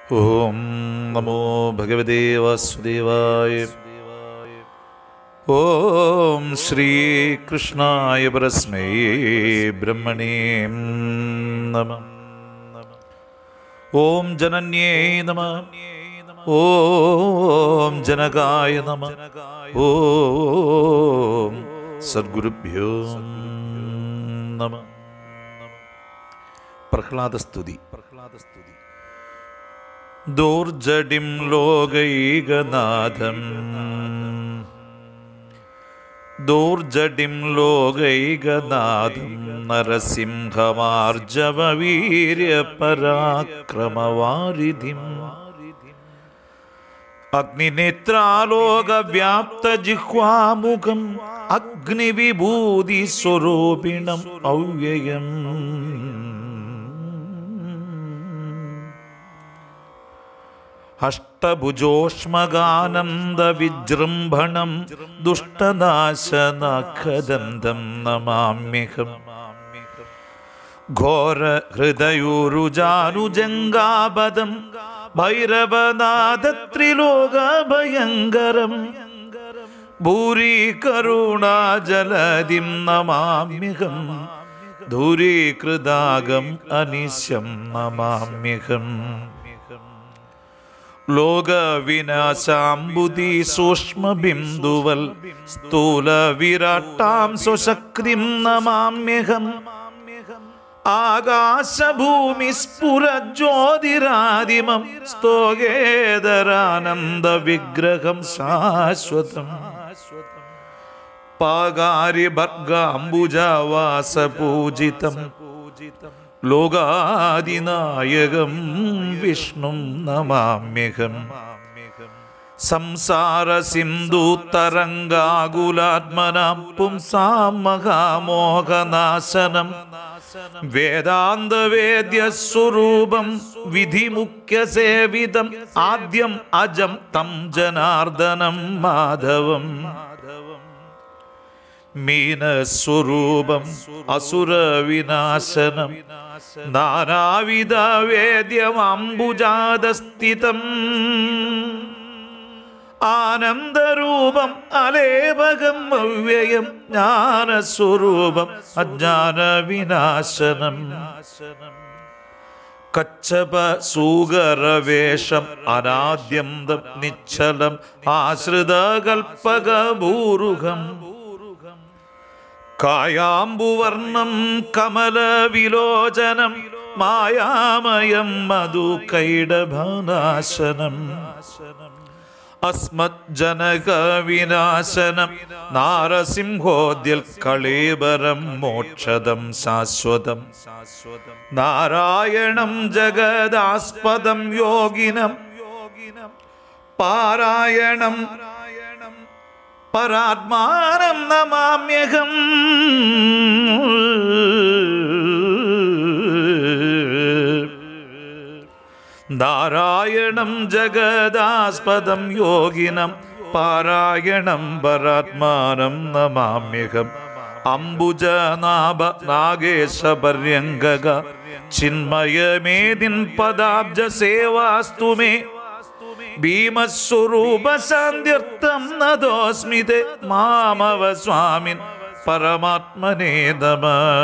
ഓം നമോ ഭഗവതേ വാസുദേവായ ഓം ശ്രീകൃഷ്ണായ പരസ്മൈ ബ്രഹ്മണേ നമ ഓം ജനന്യേ നമ ഓം ജനകായ നമ ഓം സദ്ഗുരുഭ്യോ നമ പ്രഹ്ലാദസ്തുതി പ്രഹ്ലാദസ്തുതി ദോർജടിം ലോകൈകനാഥം ദോർജടിം ലോകൈകനാഥം നരസിംഹമാർജവീര്യപരാക്രമവാരിധിം അഗ്നിനേത്രാലോകവ്യാപ്തജിഹ്വാമുഖം അഗ്നിവിഭൂതി സ്വരൂപിണം ഔയയം അഷ്ടഭുജോഷ്മകാനന്ദവിജൃംഭണം ദുഷ്ടനാശനഖദന്തം നമാമ്യഹം ഘോരഹൃദയൂരുജാനുജംഗാപദം ഭൈരവനാഥത്രിലോകഭയങ്കരം ഭൂരീകരുണാജലതിം നമാമ്യഹം ധൂരീകൃതാകം അനിശ്യം നമാമ്യഹം ലോകവിനാശാംബുദി സൂക്ഷ്മബിന്ദുവൽ സ്ഥൂല വിരാട്ടാം സ്വശക്തിം നമാമ്യഹം ആകാശഭൂമി സ്ഫുരജ്യോതിരാദിമം സ്തോകേതരാനന്ദ വിഗ്രഹം ശാശ്വതം പാകാരി ഭർഗാംബുജാവാസപൂജിതം ലോകാദിനായകം വിഷ്ണും നമാമ്യഹം സംസാര സിന്ധു തരംഗാകുലാത്മനാം പുംസാം മഹാമോഹനാശനം വേദാന്ത വേദ്യസ്വരൂപം വിധിമുഖ്യ സേവിതം ആദ്യം അജം തം ജനാർദ്ദനം മാധവം മീനസ്വരൂപം അസുരവിനാശനം നാനാവിധ വേദ്യമംബുജാതസ്ഥിതം ആനന്ദരൂപം അലേപകം അവ്യയം ജ്ഞാനസ്വരൂപം അജ്ഞാനവിനാശനം കച്ചപ സൂകരവേഷം അനാദ്യന്തം നിശ്ചലം ആശ്രിതകൽപ്പകഭൂരുഹം കായാമ്പുവർണം കമലവിലോചനം മായാമയം മധു കൈഡഭനാശനം അസ്മജ്ജനകവിനാശനം നാരസിംഹോദ്യൽ കളേബരം മോക്ഷദം ശാശ്വതം നാരായണം ജഗദാസ്പദം യോഗിനം പാരായണം പരാത്മാനം നമാമ്യഹം നാരായണം ജഗദാസ്പദം യോഗിനം പാരായണം പരാത്മാനം നമാമ്യഹം അംബുജനാഭ നാഗേശപര്യങ്കക ചിന്മയമേദിൻ പദാബ്ജ സേവാസ്തു മേ ഭീമസ്വരൂപശാന്ത്യർത്ഥം നദോസ്മിതേ മാമവ സ്വാമിൻ പരമാത്മനേ നമ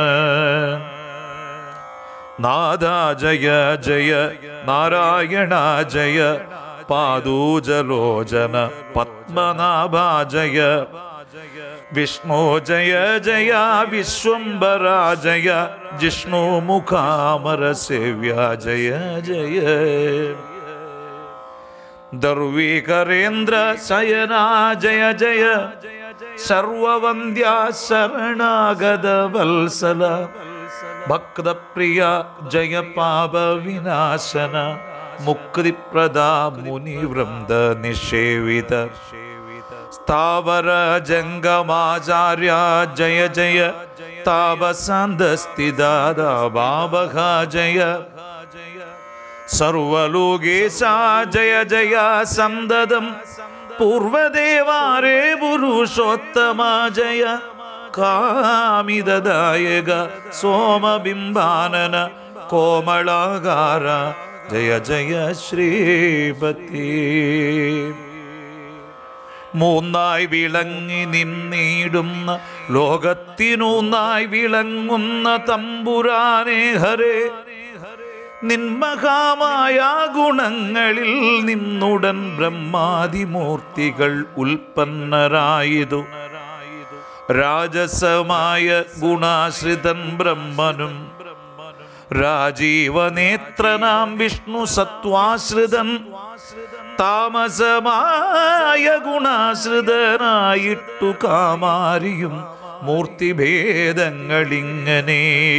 നാദ ജയ ജയ നാരായണ ജയ പാദൂജലോചന പത്മനാഭ ജയ വിഷ്ണു ജയ ജയ വിശ്വംബര ജയ ജിഷ്ണു മുഖാമര സേവ്യ ജയ ജയ ദർവീകരേന്ദ്ര ശയന ജയ ജയ സർവവന്ദ്യ ശരണാഗത വത്സല ഭക്തപ്രിയ ജയ പാപ വിനാശന മുക്തിപ്രദ മുനിവൃന്ദ നിഷേവിത സ്ഥാവര ജംഗമാചാര്യ ജയ ജയ താപസാന്തസ്ഥിതാദ ഭാവഹ ജയ സർവലോകേശ ജയ ജയ സന്തതം പൂർവദേവാരേ പുരുഷോത്തമ ജയ കാമിതദായക സോമബിംബാനന കോമളാകാര ജയ ജയ ശ്രീപതി മൂന്നായി വിളങ്ങി നിന്നീടുന്ന ലോകത്തിനൂന്നായി വിളങ്ങുന്ന തമ്പുരാനേ ഹരേ നിന്മഹാമായ ഗുണങ്ങളിൽ നിന്നുടൻ ബ്രഹ്മാതിമൂർത്തികൾ ഉൽപ്പന്നരായതു രാജസമായ ഗുണാശ്രിതൻ ബ്രഹ്മനും രാജീവനേത്രനാം വിഷ്ണു സത്വാശ്രിതൻ താമസമായ ഗുണാശ്രിതനായിട്ടു കാമാരിയും മൂർത്തിഭേദങ്ങളിങ്ങനെ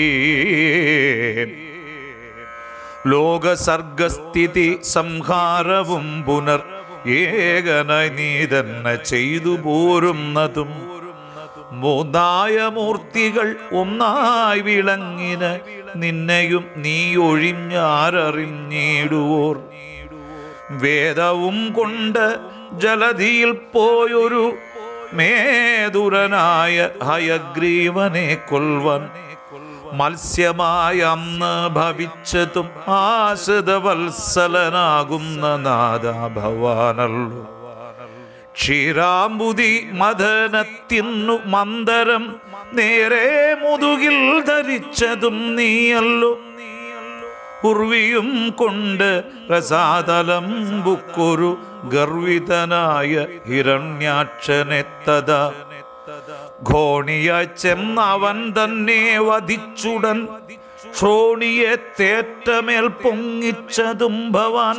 ലോകസർഗസ്ഥിതി സംഹാരവും പുനർ ഏകനായി നീ തന്നെ ചെയ്തു പോരുന്നതും മൂന്നായ മൂർത്തികൾ ഒന്നായി വിളങ്ങിന് നിന്നെയും നീ ഒഴിഞ്ഞാരറിഞ്ഞിടുവോർ വേദവും കൊണ്ട് ജലധിയിൽ പോയൊരു മേതുരനായ ഹയഗ്രീവനെ കൊൽവൻ മത്സ്യമായ അന്ന് ഭവിച്ചതും ആശ്രിതവത്സലനാകുന്ന നാദ ഭവാനല്ലോ ക്ഷീരാംബുതി മദനത്തിന്നു മന്ദരം നേരെ മുതുകിൽ ധരിച്ചതും നീയല്ലോ ഉർവിയും കൊണ്ട് രസാതലം ബുക്കൊരു ഗർവിതനായ ഹിരണ്യാക്ഷനെത്തത ഘോണിയായി ചെന്നവൻ തന്നെ വധിച്ചുടൻ ക്ഷോണിയെ തേറ്റമേൽ പൊങ്ങിച്ചതും ഭവാൻ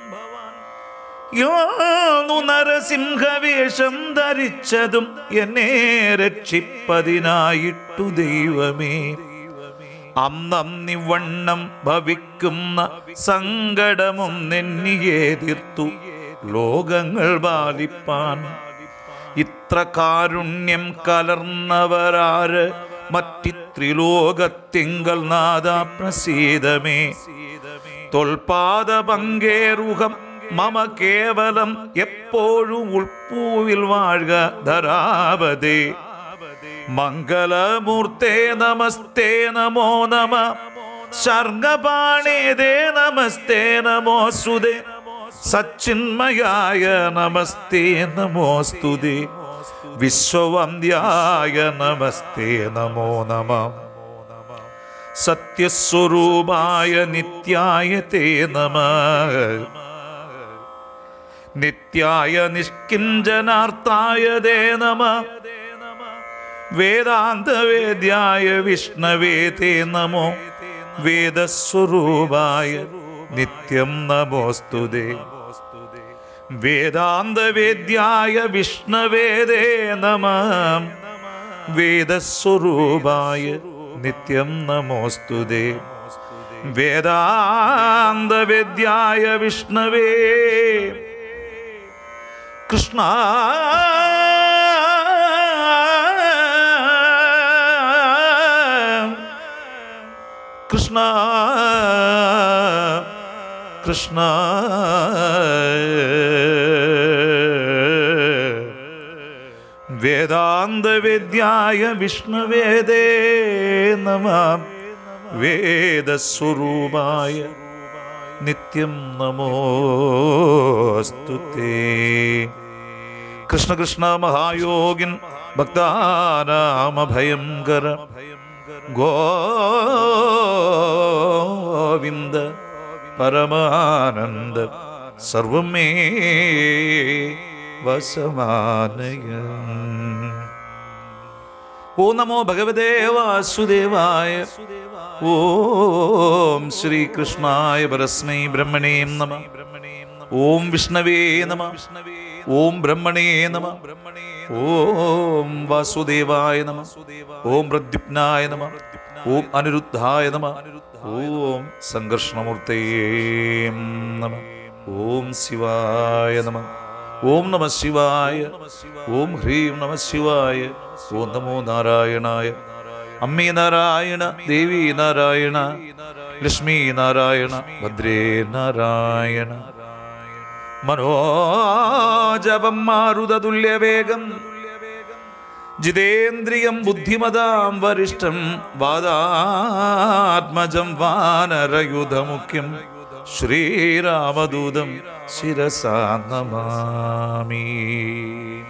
യോന്നു നരസിംഹവേഷം ധരിച്ചതും എന്നെ രക്ഷിപ്പതിനായിട്ടു ദൈവമേ അന്നന്നിവണ്ണം ഭവിക്കുന്ന സങ്കടമും നെന്നിയെ തീർത്തു ലോകങ്ങൾ ബാലിപ്പാൻ ഇത്ര കാരുണ്യം കലർന്നവരാര് മറ്റിത്രിലോകത്തിങ്കൽ നാദ പ്രസീതമേ തൊൽപാദ പങ്കേറുഹം മമ കേവലം എപ്പോഴും ഉൾപ്പൂവിൽ വാഴുക ധരാവതേ മംഗളമൂർത്തേ നമസ്തേ നമോ നമ ശർഗപാണേതേ നമസ്തേ നമോ സുതേ സച്ചിന്മയായ നമസ്തേ നമോസ്തുതേ വിശ്വവന്ദ്യായ നമസ്തേ നമോ നമ സത്യസ്വരൂപായ നിത്യായ തേ നമ നിത്യായ നിഷ്കിഞ്ചനാർത്ഥായ ദേ നമ വേദാന്തവേദ്യായ വിഷ്ണവേ തേ നമോ വേദസ്വരൂപായ നിത്യം നമോസ്തുതേ വേദാന്തവേദ്യായ വിഷ്ണവേദേ നമ വേദസ്വരൂപായ നിത്യം നമോസ്തുതേ വേദാന്തവേദ്യായ വിഷ്ണവേ കൃഷ്ണ കൃഷ്ണ കൃഷ്ണ വേദാന്തവേദ്യായ വിഷ്ണുവേദേ നമ വേദസ്വരൂപായ നിത്യം നമോസ്തുതേ കൃഷ്ണ കൃഷ്ണ മഹായോഗിൻ ഭക്താനാമഭയങ്കര ഗോവിന്ദ പരമാനന്ദ സർവം മേ വസമാനയ ഓ നമോ ഭഗവതേ വാസുദേവായ ഓം ശ്രീകൃഷ്ണായ പരസ്മൈ ബ്രഹ്മണേ നമ ഓം വിഷ്ണവേ നമ ഓം ബ്രഹ്മണേ നമ ഓം വാസുദേവായ നമ ഓം പ്രദ്യുപ്നായ നമ ഓം അനിരുദ്ധായ നമ ഓം സംഘർഷണമൂർത്തയേ നമ ഓം ശിവായ നമ ഓം നമ ശിവായ ഓം ഹ്രീം നമ ശിവായ ഓം നമോ നാരായണായ അമ്മേ നാരായണ ദേവി നാരായണ ലക്ഷ്മി നാരായണ ഭദ്രേ നാരായണ മനോജപം മാരുതതുല്യവേഗം ജിതേന്ദ്രിയം ബുദ്ധിമതാം വരിഷ്ഠം വാദാത്മജം വാനരയുധമുഖ്യം ശ്രീരാമദൂതം ശിരസാ നമാമി